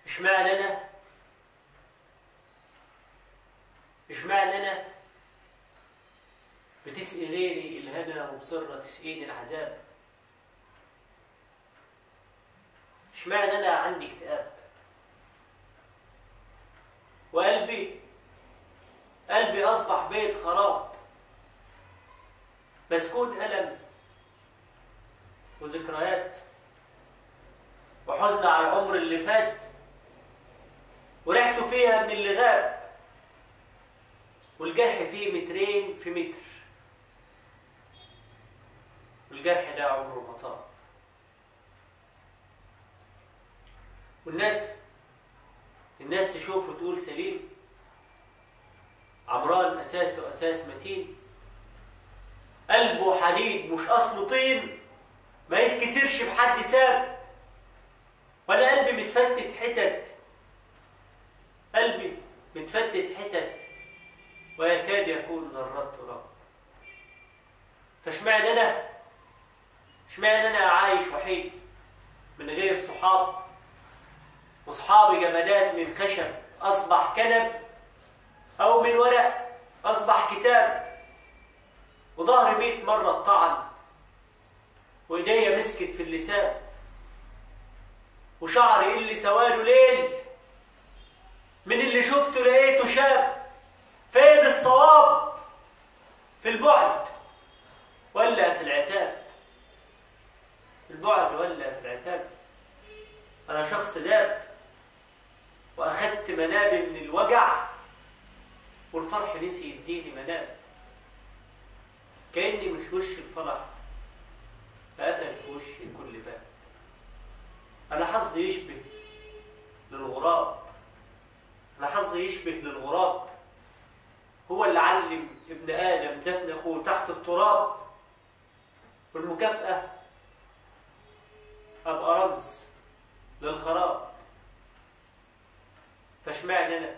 اشمعنى انا اشمعنى انا بتسقي غيري الهنا ومصرة تسقيني العذاب اشمعنى انا عندي اكتئاب وقلبي قلبي اصبح بيت خراب مسكون الم وذكريات وحزن على العمر اللي فات وريحته فيها من اللي غاب والجرح فيه مترين في متر والجرح ده عمره ما طال والناس الناس تشوفه تقول سليم عمران اساسه اساس متين قلبه حديد مش اصله طين ما يتكسرش بحد ساب ولا قلبي متفتت حتت قلبي متفتت حتت ويكاد يكون ذرات تراب فاشمعنى انا اشمعنى انا عايش وحيد من غير صحاب وصحابي جمادات من خشب اصبح كنب او من ورق اصبح كتاب وظهري مئة مرة طعن وايديا مسكت في اللسان وشعري اللي سواده ليل من اللي شفته لقيته شاب فين الصواب في البعد ولا في العتاب في البعد ولا في العتاب انا شخص داب واخدت منابي من الوجع والفرح نسي يديني مناب كاني مش وش الفرح فقفل في وشي كل باب انا حظي يشبه للغراب انا حظي يشبه للغراب هو اللي علم ابن ادم دفن اخوه تحت التراب والمكافاه ابقى رمز للخراب فاشمعنى انا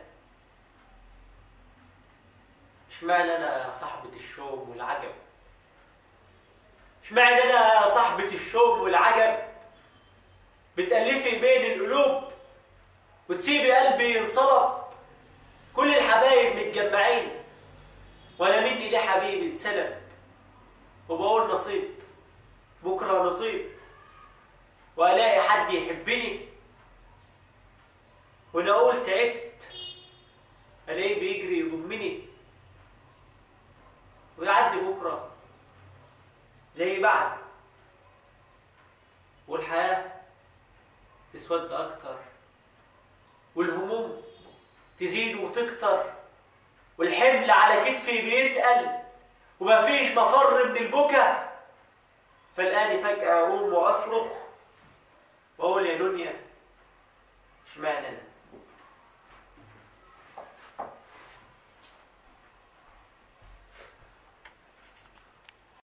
اشمعنى انا يا صاحبة الشوم والعجب اشمعنى انا يا صاحبة الشوم والعجب بتألفي بين القلوب وتسيبي قلبي ينصلب كل الحبايب متجمعين وانا مني ليه حبيبي اتسلب وبقول نصيب بكره نطيب والاقي حد يحبني وانا اقول تعبت الاقيه بيجري يضمني ويعدي بكره زي بعد والحياه تسود اكتر والهموم تزيد وتكتر والحمل على كتفي بيتقل ومفيش مفر من البكا فالآن فجأة أقوم وأصرخ وأقول يا دنيا اشمعنى أنا